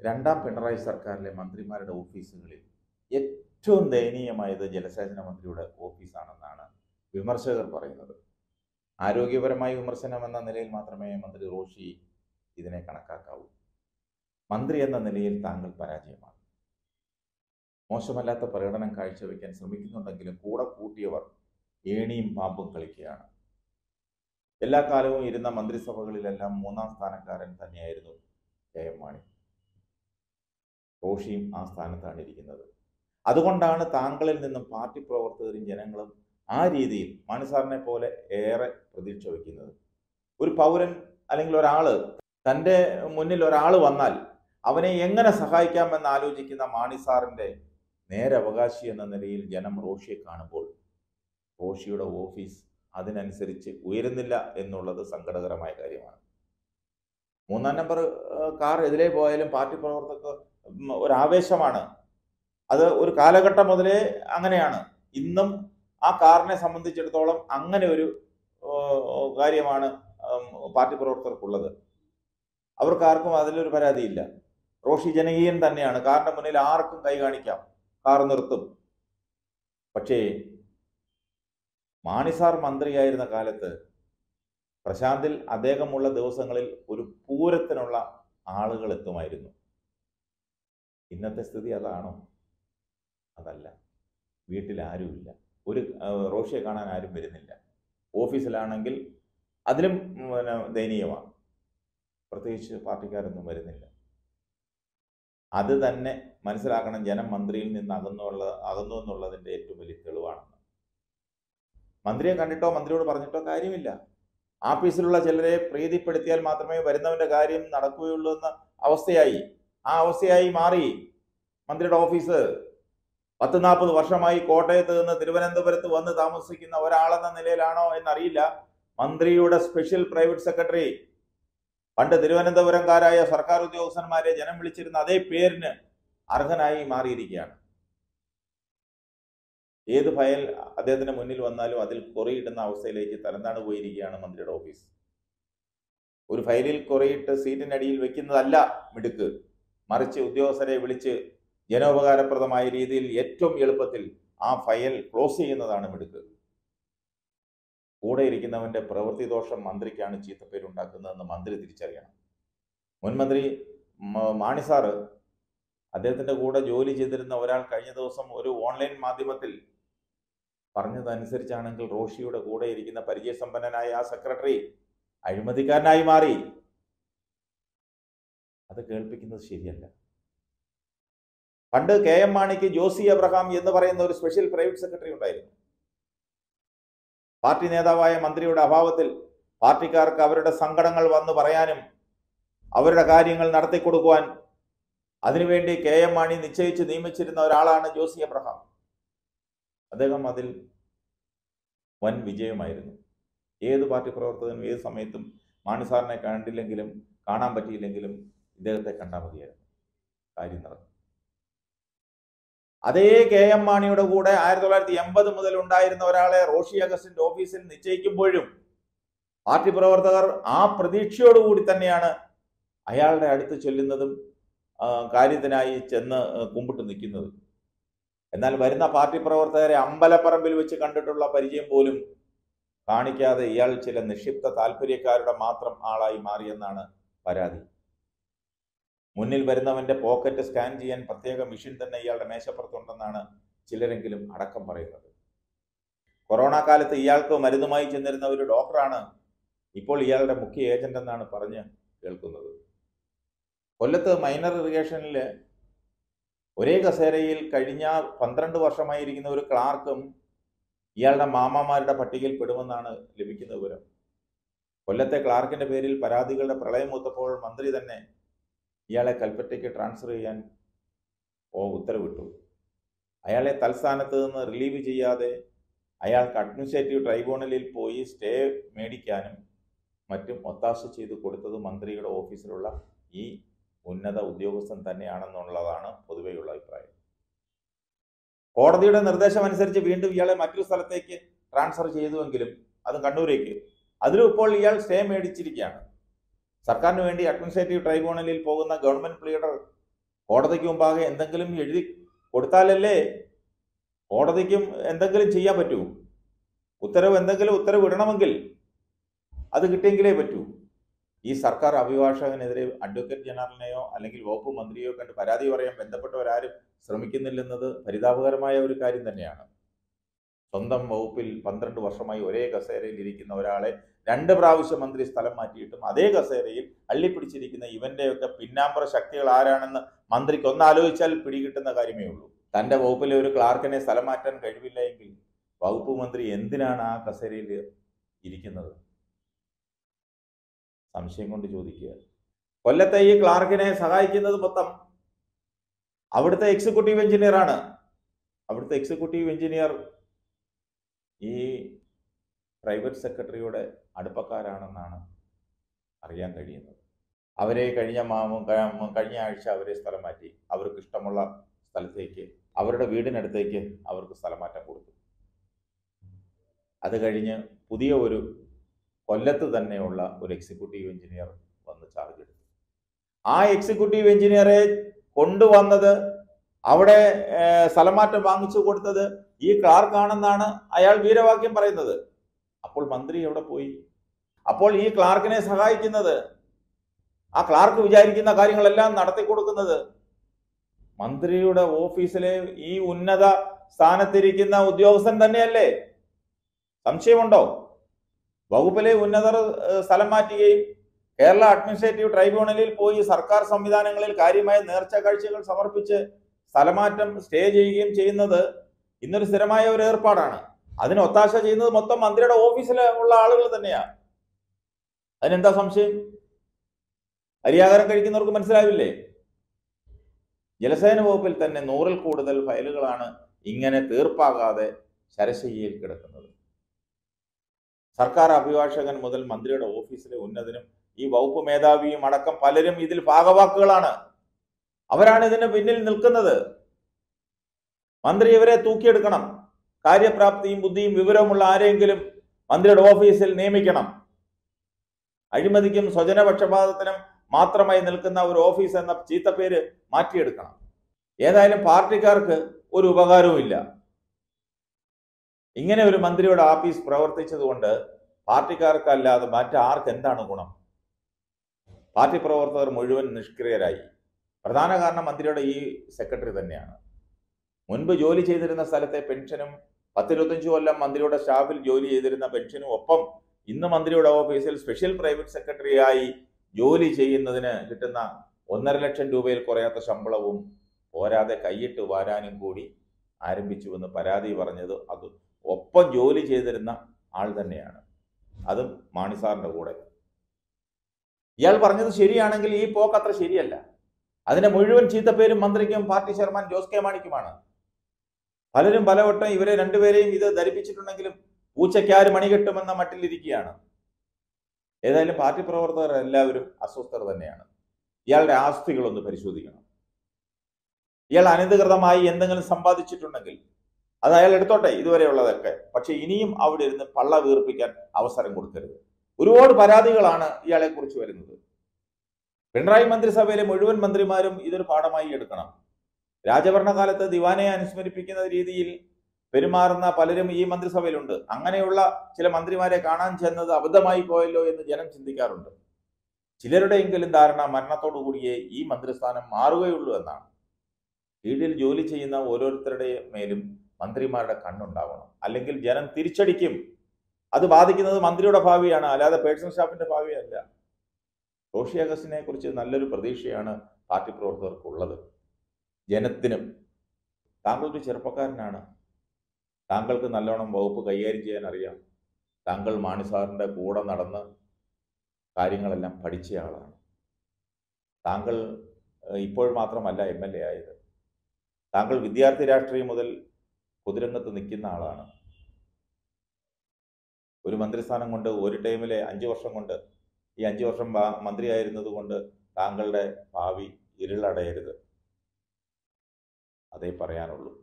രണ്ടാം പിണറായി സർക്കാരിലെ മന്ത്രിമാരുടെ ഓഫീസുകളിൽ ഏറ്റവും ദയനീയമായത് ജലസേചന മന്ത്രിയുടെ ഓഫീസാണെന്നാണ് വിമർശകർ പറയുന്നത് ആരോഗ്യപരമായ വിമർശനം എന്ന നിലയിൽ മാത്രമേ മന്ത്രി റോഷി ഇതിനെ കണക്കാക്കാവൂ മന്ത്രി എന്ന നിലയിൽ താങ്കൾ പരാജയമാണ് മോശമല്ലാത്ത പ്രകടനം കാഴ്ചവെക്കാൻ ശ്രമിക്കുന്നുണ്ടെങ്കിലും കൂടെ കൂട്ടിയവർ ഏണിയും പാമ്പും കളിക്കുകയാണ് എല്ലാ കാലവും ഇരുന്ന മന്ത്രിസഭകളിലെല്ലാം മൂന്നാം സ്ഥാനക്കാരൻ തന്നെയായിരുന്നു കെ എം മാണി റോഷിയും ആ സ്ഥാനത്താണ് ഇരിക്കുന്നത് അതുകൊണ്ടാണ് താങ്കളിൽ നിന്നും പാർട്ടി പ്രവർത്തകരും ജനങ്ങളും ആ രീതിയിൽ മാണി സാറിനെ പോലെ ഏറെ പ്രതീക്ഷ വയ്ക്കുന്നത് ഒരു പൗരൻ അല്ലെങ്കിൽ ഒരാള് തൻ്റെ മുന്നിൽ ഒരാൾ വന്നാൽ അവനെ എങ്ങനെ സഹായിക്കാമെന്ന് ആലോചിക്കുന്ന മാണി സാറിൻ്റെ നേരവകാശി എന്ന നിലയിൽ ജനം റോഷിയെ കാണുമ്പോൾ റോഷിയുടെ ഓഫീസ് അതിനനുസരിച്ച് ഉയരുന്നില്ല എന്നുള്ളത് സങ്കടകരമായ കാര്യമാണ് മൂന്നാം നമ്പർ ഏഹ്, കാർ എതിരെ പോയാലും പാർട്ടി പ്രവർത്തകർക്ക് ഉം, ഒരു ആവേശമാണ് അത് ഒരു കാലഘട്ടം മുതലേ അങ്ങനെയാണ് ഇന്നും ആ കാറിനെ സംബന്ധിച്ചിടത്തോളം അങ്ങനെ ഒരു ഏഹ്, കാര്യമാണ് ഉം, പാർട്ടി പ്രവർത്തകർക്കുള്ളത് അവർക്ക് ആർക്കും അതിലൊരു പരാതിയില്ല റോഷി ജനകീയൻ തന്നെയാണ് കാറിന്റെ മുന്നിൽ ആർക്കും കൈ കാണിക്കാം കാർ നിർത്തും പക്ഷേ മാണിസാർ മന്ത്രിയായിരുന്ന കാലത്ത് പ്രശാന്തിൽ അദ്ദേഹമുള്ള ദിവസങ്ങളിൽ ഒരു പൂരത്തിനുള്ള ആളുകൾ എത്തുമായിരുന്നു ഇന്നത്തെ സ്ഥിതി അതാണോ അതല്ല വീട്ടിൽ ആരുമില്ല ഒരു ആ, റോഷിയെ കാണാൻ ആരും വരുന്നില്ല ഓഫീസിലാണെങ്കിൽ അതിലും ഉം, പിന്നെ ദയനീയമാണ് പ്രത്യേകിച്ച് പാർട്ടിക്കാരൊന്നും വരുന്നില്ല അത് തന്നെ മനസ്സിലാക്കണം ജനം മന്ത്രിയിൽ നിന്ന് അകന്നുള്ള അകന്നു എന്നുള്ളതിൻ്റെ ഏറ്റവും വലിയ തെളിവാണെന്ന് മന്ത്രിയെ കണ്ടിട്ടോ മന്ത്രിയോട് പറഞ്ഞിട്ടോ കാര്യമില്ല ആഫീസിലുള്ള ചിലരെ പ്രീതിപ്പെടുത്തിയാൽ മാത്രമേ വരുന്നവന്റെ കാര്യം നടക്കുകയുള്ളൂ എന്ന അവസ്ഥയായി ആ അവസ്ഥയായി മാറി മന്ത്രിയുടെ ഓഫീസ് പത്ത് നാൽപ്പത് വർഷമായി കോട്ടയത്ത് നിന്ന് തിരുവനന്തപുരത്ത് വന്ന് താമസിക്കുന്ന ഒരാളെന്ന നിലയിലാണോ എന്നറിയില്ല മന്ത്രിയുടെ സ്പെഷ്യൽ പ്രൈവറ്റ് സെക്രട്ടറി പണ്ട് തിരുവനന്തപുരംകാരായ സർക്കാർ ഉദ്യോഗസ്ഥന്മാരെ ജനം വിളിച്ചിരുന്ന അതേ പേരിന് അർഹനായി മാറിയിരിക്കുകയാണ് ഏത് ഫയൽ അദ്ദേഹത്തിന്റെ മുന്നിൽ വന്നാലും അതിൽ കൊറിയിടുന്ന അവസ്ഥയിലേക്ക് തരംതാണു പോയിരിക്കുകയാണ് മന്ത്രിയുടെ ഓഫീസ് ഒരു ഫയലിൽ കൊറിയിട്ട് സീറ്റിനടിയിൽ വെക്കുന്നതല്ല മിടുക്ക് മറിച്ച് ഉദ്യോഗസ്ഥരെ വിളിച്ച് ജനോപകാരപ്രദമായ രീതിയിൽ ഏറ്റവും എളുപ്പത്തിൽ ആ ഫയൽ ക്ലോസ് ചെയ്യുന്നതാണ് മിടുക്ക് കൂടെ ഇരിക്കുന്നവന്റെ പ്രവൃത്തി ദോഷം മന്ത്രിക്കാണ് ചീത്തപ്പേരുണ്ടാക്കുന്നതെന്ന് മന്ത്രി തിരിച്ചറിയണം മുൻമന്ത്രി മ- മാണി സാറ് അദ്ദേഹത്തിന്റെ കൂടെ ജോലി ചെയ്തിരുന്ന ഒരാൾ കഴിഞ്ഞ ദിവസം ഒരു ഓൺലൈൻ മാധ്യമത്തിൽ പറഞ്ഞതനുസരിച്ചാണെങ്കിൽ റോഷിയുടെ കൂടെ ഇരിക്കുന്ന പരിചയസമ്പന്നനായ ആ സെക്രട്ടറി അഴിമതിക്കാരനായി മാറി അത് കേൾപ്പിക്കുന്നത് ശരിയല്ല പണ്ട് കെ എം മാണിക്ക് ജോസി എബ്രഹാം എന്ന് പറയുന്ന ഒരു സ്പെഷ്യൽ പ്രൈവറ്റ് സെക്രട്ടറി ഉണ്ടായിരുന്നു പാർട്ടി നേതാവായ മന്ത്രിയുടെ അഭാവത്തിൽ പാർട്ടിക്കാർക്ക് അവരുടെ സങ്കടങ്ങൾ വന്ന് പറയാനും അവരുടെ കാര്യങ്ങൾ നടത്തിക്കൊടുക്കുവാൻ അതിനുവേണ്ടി കെ എം മാണി നിശ്ചയിച്ച് നിയമിച്ചിരുന്ന ഒരാളാണ് ജോസി എബ്രഹാം അദ്ദേഹം അതിൽ വൻ വിജയമായിരുന്നു ഏത് പാർട്ടി പ്രവർത്തകനും ഏത് സമയത്തും മാണി സാറിനെ കണ്ടില്ലെങ്കിലും കാണാൻ പറ്റിയില്ലെങ്കിലും ഇദ്ദേഹത്തെ കണ്ടാൽ മതിയായിരുന്നു കാര്യം നടന്നു അതേ കെ എം മാണിയുടെ കൂടെ ആയിരത്തി തൊള്ളായിരത്തി എൺപത് മുതൽ ഉണ്ടായിരുന്ന ഒരാളെ റോഷി അഗസ്റ്റിന്റെ ഓഫീസിൽ നിശ്ചയിക്കുമ്പോഴും പാർട്ടി പ്രവർത്തകർ ആ പ്രതീക്ഷയോടുകൂടി തന്നെയാണ് അയാളുടെ അടുത്ത് ചെല്ലുന്നതും ആ, കാര്യത്തിനായി ചെന്ന് കുമ്പിട്ട് നിൽക്കുന്നത് എന്നാൽ വരുന്ന പാർട്ടി പ്രവർത്തകരെ അമ്പലപ്പറമ്പിൽ വെച്ച് കണ്ടിട്ടുള്ള പരിചയം പോലും കാണിക്കാതെ ഇയാൾ ചില നിക്ഷിപ്ത താല്പര്യക്കാരുടെ മാത്രം ആളായി മാറിയെന്നാണ് പരാതി മുന്നിൽ വരുന്നവന്റെ പോക്കറ്റ് സ്കാൻ ചെയ്യാൻ പ്രത്യേക മെഷീൻ തന്നെ ഇയാളുടെ മേശപ്പുറത്തുണ്ടെന്നാണ് ചിലരെങ്കിലും അടക്കം പറയുന്നത് കൊറോണ കാലത്ത് ഇയാൾക്ക് മരുന്നുമായി ചെന്നിരുന്ന ഒരു ഡോക്ടറാണ് ഇപ്പോൾ ഇയാളുടെ മുഖ്യ ഏജന്റ് എന്നാണ് പറഞ്ഞ് കേൾക്കുന്നത് കൊല്ലത്ത് മൈനർ ഇറിഗേഷനിൽ ഒരേ കസേരയിൽ കഴിഞ്ഞ പന്ത്രണ്ട് വർഷമായിരിക്കുന്ന ഒരു ക്ലാർക്കും ഇയാളുടെ മാമാമാരുടെ പട്ടികയിൽ പെടുമെന്നാണ് ലഭിക്കുന്ന വിവരം കൊല്ലത്തെ ക്ലാർക്കിന്റെ പേരിൽ പരാതികളുടെ പ്രളയം മൂത്തപ്പോൾ മന്ത്രി തന്നെ ഇയാളെ കൽപ്പറ്റയ്ക്ക് ട്രാൻസ്ഫർ ചെയ്യാൻ ഓ ഉത്തരവിട്ടു അയാളെ തൽസ്ഥാനത്ത് നിന്ന് റിലീവ് ചെയ്യാതെ അയാൾക്ക് അഡ്മിനിസ്ട്രേറ്റീവ് ട്രൈബ്യൂണലിൽ പോയി സ്റ്റേ മേടിക്കാനും മറ്റും ഒത്താശ ചെയ്തു കൊടുത്തത് മന്ത്രിയുടെ ഓഫീസിലുള്ള ഈ ഉന്നത ഉദ്യോഗസ്ഥൻ തന്നെയാണെന്നുള്ളതാണ് പൊതുവെയുള്ള അഭിപ്രായം കോടതിയുടെ നിർദ്ദേശമനുസരിച്ച് വീണ്ടും ഇയാളെ മറ്റൊരു സ്ഥലത്തേക്ക് ട്രാൻസ്ഫർ ചെയ്തുവെങ്കിലും അത് കണ്ണൂരേക്ക് അതിലും ഇപ്പോൾ ഇയാൾ സ്റ്റേ മേടിച്ചിരിക്കുകയാണ് സർക്കാരിന് വേണ്ടി അഡ്മിനിസ്ട്രേറ്റീവ് ട്രൈബ്യൂണലിൽ പോകുന്ന ഗവൺമെന്റ് പ്ലീഡർ കോടതിക്ക് മുമ്പാകെ എന്തെങ്കിലും എഴുതി കൊടുത്താലല്ലേ കോടതിക്കും എന്തെങ്കിലും ചെയ്യാൻ പറ്റൂ ഉത്തരവ് എന്തെങ്കിലും ഉത്തരവ് ഇടണമെങ്കിൽ അത് കിട്ടിയെങ്കിലേ പറ്റൂ ഈ സർക്കാർ അഭിഭാഷകനെതിരെ അഡ്വക്കേറ്റ് ജനറലിനെയോ അല്ലെങ്കിൽ വകുപ്പ് മന്ത്രിയോ കണ്ട് പരാതി പറയാൻ ബന്ധപ്പെട്ടവരാരും ശ്രമിക്കുന്നില്ലെന്നത് പരിതാപകരമായ ഒരു കാര്യം തന്നെയാണ് സ്വന്തം വകുപ്പിൽ പന്ത്രണ്ട് വർഷമായി ഒരേ കസേരയിൽ ഇരിക്കുന്ന ഒരാളെ രണ്ട് പ്രാവശ്യം മന്ത്രി സ്ഥലം മാറ്റിയിട്ടും അതേ കസേരയിൽ അള്ളിപ്പിടിച്ചിരിക്കുന്ന ഇവന്റെയൊക്കെ പിന്നാമ്പറ ശക്തികൾ ആരാണെന്ന് മന്ത്രിക്ക് ഒന്നാലോചിച്ചാൽ പിടികിട്ടുന്ന കാര്യമേ ഉള്ളൂ തന്റെ വകുപ്പിലെ ഒരു ക്ലാർക്കിനെ സ്ഥലം മാറ്റാൻ കഴിവില്ല എങ്കിൽ വകുപ്പ് മന്ത്രി എന്തിനാണ് ആ കസേരയിൽ ഇരിക്കുന്നത് സംശയം കൊണ്ട് ചോദിക്കുക കൊല്ലത്തെ ഈ ക്ലാർക്കിനെ സഹായിക്കുന്നത് മൊത്തം അവിടുത്തെ എക്സിക്യൂട്ടീവ് എഞ്ചിനീയർ ആണ് അവിടുത്തെ എക്സിക്യൂട്ടീവ് എഞ്ചിനീയർ ഈ പ്രൈവറ്റ് സെക്രട്ടറിയുടെ അടുപ്പക്കാരാണെന്നാണ് അറിയാൻ കഴിയുന്നത് അവരെ കഴിഞ്ഞ മാ- ക- കഴിഞ്ഞ ആഴ്ച അവരെ സ്ഥലം മാറ്റി അവർക്ക് ഇഷ്ടമുള്ള സ്ഥലത്തേക്ക് അവരുടെ വീടിനടുത്തേക്ക് അവർക്ക് സ്ഥലം മാറ്റം കൊടുത്തു അത് കഴിഞ്ഞ് പുതിയ ഒരു കൊല്ലത്ത് തന്നെയുള്ള ഒരു എക്സിക്യൂട്ടീവ് എഞ്ചിനീയർ വന്ന് ചാർജ് എടുത്തു ആ എക്സിക്യൂട്ടീവ് എഞ്ചിനീയറെ കൊണ്ടുവന്നത് അവിടെ ഏർ, സ്ഥലമാറ്റം വാങ്ങിച്ചു കൊടുത്തത് ഈ ക്ലാർക്കാണെന്നാണ് അയാൾ വീരവാക്യം പറയുന്നത് അപ്പോൾ മന്ത്രി എവിടെ പോയി അപ്പോൾ ഈ ക്ലാർക്കിനെ സഹായിക്കുന്നത് ആ ക്ലാർക്ക് വിചാരിക്കുന്ന കാര്യങ്ങളെല്ലാം നടത്തി കൊടുക്കുന്നത് മന്ത്രിയുടെ ഓഫീസിലെ ഈ ഉന്നത സ്ഥാനത്തിരിക്കുന്ന ഉദ്യോഗസ്ഥൻ തന്നെയല്ലേ സംശയമുണ്ടോ വകുപ്പിലെ ഉന്നതർ ഏഹ്, സ്ഥലം മാറ്റുകയും കേരള അഡ്മിനിസ്ട്രേറ്റീവ് ട്രൈബ്യൂണലിൽ പോയി സർക്കാർ സംവിധാനങ്ങളിൽ കാര്യമായ നേർച്ച കാഴ്ചകൾ സമർപ്പിച്ച് സ്ഥലമാറ്റം സ്റ്റേ ചെയ്യുകയും ചെയ്യുന്നത് ഇന്നൊരു സ്ഥിരമായ ഒരു ഏർപ്പാടാണ് അതിന് ഒത്താശ ചെയ്യുന്നത് മൊത്തം മന്ത്രിയുടെ ഓഫീസിൽ ഉള്ള ആളുകൾ തന്നെയാണ് അതിനെന്താ സംശയം അരിയാഹാരം കഴിക്കുന്നവർക്ക് മനസ്സിലാവില്ലേ ജലസേന വകുപ്പിൽ തന്നെ നൂറിൽ കൂടുതൽ ഫയലുകളാണ് ഇങ്ങനെ തീർപ്പാകാതെ ശരശയ്യയിൽ കിടക്കുന്നത് സർക്കാർ അഭിഭാഷകൻ മുതൽ മന്ത്രിയുടെ ഓഫീസിലെ ഉന്നതനും ഈ വകുപ്പ് മേധാവിയും അടക്കം പലരും ഇതിൽ ഭാഗവാക്കുകളാണ് അവരാണ് ഇതിന് പിന്നിൽ നിൽക്കുന്നത് മന്ത്രി ഇവരെ തൂക്കിയെടുക്കണം കാര്യപ്രാപ്തിയും ബുദ്ധിയും വിവരവുമുള്ള ആരെങ്കിലും മന്ത്രിയുടെ ഓഫീസിൽ നിയമിക്കണം അഴിമതിക്കും സ്വജനപക്ഷപാതത്തിനും മാത്രമായി നിൽക്കുന്ന ഒരു ഓഫീസ് എന്ന ചീത്തപ്പേര് മാറ്റിയെടുക്കണം ഏതായാലും പാർട്ടിക്കാർക്ക് ഒരു ഉപകാരവും ഇല്ല ഇങ്ങനെ ഒരു മന്ത്രിയുടെ ആഫീസ് പ്രവർത്തിച്ചതുകൊണ്ട് പാർട്ടിക്കാർക്കല്ലാതെ മറ്റാർക്ക് എന്താണ് ഗുണം പാർട്ടി പ്രവർത്തകർ മുഴുവൻ നിഷ്ക്രിയരായി പ്രധാന കാരണം മന്ത്രിയുടെ ഈ സെക്രട്ടറി തന്നെയാണ് മുൻപ് ജോലി ചെയ്തിരുന്ന സ്ഥലത്തെ പെൻഷനും പത്തിരുപത്തഞ്ച് കൊല്ലം മന്ത്രിയുടെ സ്റ്റാഫിൽ ജോലി ചെയ്തിരുന്ന പെൻഷനും ഒപ്പം ഇന്ന് മന്ത്രിയുടെ ഓഫീസിൽ സ്പെഷ്യൽ പ്രൈവറ്റ് സെക്രട്ടറിയായി ജോലി ചെയ്യുന്നതിന് കിട്ടുന്ന ഒന്നര ലക്ഷം രൂപയിൽ കുറയാത്ത ശമ്പളവും പോരാതെ കൈയിട്ട് വാരാനും കൂടി ആരംഭിച്ചുവെന്ന് പരാതി പറഞ്ഞത് അത് ഒപ്പം ജോലി ചെയ്തിരുന്ന ആൾ തന്നെയാണ് അതും മാണിസാറിന്റെ കൂടെ ഇയാൾ പറഞ്ഞത് ശരിയാണെങ്കിൽ ഈ പോക്ക് അത്ര ശരിയല്ല അതിന്റെ മുഴുവൻ ചീത്തപ്പേരും മന്ത്രിക്കും പാർട്ടി ചെയർമാൻ ജോസ് കെ മാണിക്കുമാണ് പലരും പലവട്ടം ഇവരെ രണ്ടുപേരെയും ഇത് ധരിപ്പിച്ചിട്ടുണ്ടെങ്കിലും പൂച്ചയ്ക്കാര് മണി കെട്ടുമെന്ന മട്ടിലിരിക്കുകയാണ് ഏതായാലും പാർട്ടി പ്രവർത്തകർ എല്ലാവരും അസ്വസ്ഥർ തന്നെയാണ് ഇയാളുടെ ആസ്തികളൊന്ന് പരിശോധിക്കണം ഇയാൾ അനധികൃതമായി എന്തെങ്കിലും സമ്പാദിച്ചിട്ടുണ്ടെങ്കിൽ അത് അയാൾ എടുത്തോട്ടെ ഇതുവരെയുള്ളതൊക്കെ പക്ഷെ ഇനിയും അവിടെ ഇരുന്ന് പള്ള വീർപ്പിക്കാൻ അവസരം കൊടുക്കരുത് ഒരുപാട് പരാതികളാണ് ഇയാളെ കുറിച്ച് വരുന്നത് പിണറായി മന്ത്രിസഭയിലെ മുഴുവൻ മന്ത്രിമാരും ഇതൊരു പാഠമായി എടുക്കണം രാജഭരണകാലത്ത് ദിവാനെ അനുസ്മരിപ്പിക്കുന്ന രീതിയിൽ പെരുമാറുന്ന പലരും ഈ മന്ത്രിസഭയിലുണ്ട് അങ്ങനെയുള്ള ചില മന്ത്രിമാരെ കാണാൻ ചെന്നത് അബദ്ധമായി പോയല്ലോ എന്ന് ജനം ചിന്തിക്കാറുണ്ട് ചിലരുടെയെങ്കിലും ധാരണ മരണത്തോടു കൂടിയേ ഈ മന്ത്രിസ്ഥാനം മാറുകയുള്ളൂ എന്നാണ് കീഴിൽ ജോലി ചെയ്യുന്ന ഓരോരുത്തരുടെ മേലും മന്ത്രിമാരുടെ കണ്ണുണ്ടാവണം അല്ലെങ്കിൽ ജനം തിരിച്ചടിക്കും അത് ബാധിക്കുന്നത് മന്ത്രിയുടെ ഭാവിയാണ് അല്ലാതെ പേഴ്സണൽ സ്റ്റാഫിന്റെ ഭാവിയല്ല റോഷി അഗസ്റ്റിനെ കുറിച്ച് നല്ലൊരു പ്രതീക്ഷയാണ് പാർട്ടി പ്രവർത്തകർക്കുള്ളത് ജനത്തിനും താങ്കൾ ഒരു ചെറുപ്പക്കാരനാണ് താങ്കൾക്ക് നല്ലോണം വകുപ്പ് കൈകാര്യം ചെയ്യാൻ അറിയാം താങ്കൾ മാണി സാറിന്റെ കൂടെ നടന്ന് കാര്യങ്ങളെല്ലാം പഠിച്ച ആളാണ് താങ്കൾ ഏഹ്, ഇപ്പോൾ മാത്രമല്ല എം എൽ എ ആയത് താങ്കൾ വിദ്യാർത്ഥി രാഷ്ട്രീയം മുതൽ പൊതുരംഗത്ത് നിൽക്കുന്ന ആളാണ് ഒരു മന്ത്രിസ്ഥാനം കൊണ്ട് ഒരു ടൈമിലെ അഞ്ചു വർഷം കൊണ്ട് ഈ അഞ്ചു വർഷം ബാ- മന്ത്രിയായിരുന്നത് കൊണ്ട് താങ്കളുടെ ഭാവി ഇരുളടയരുത് അതേ പറയാനുള്ളൂ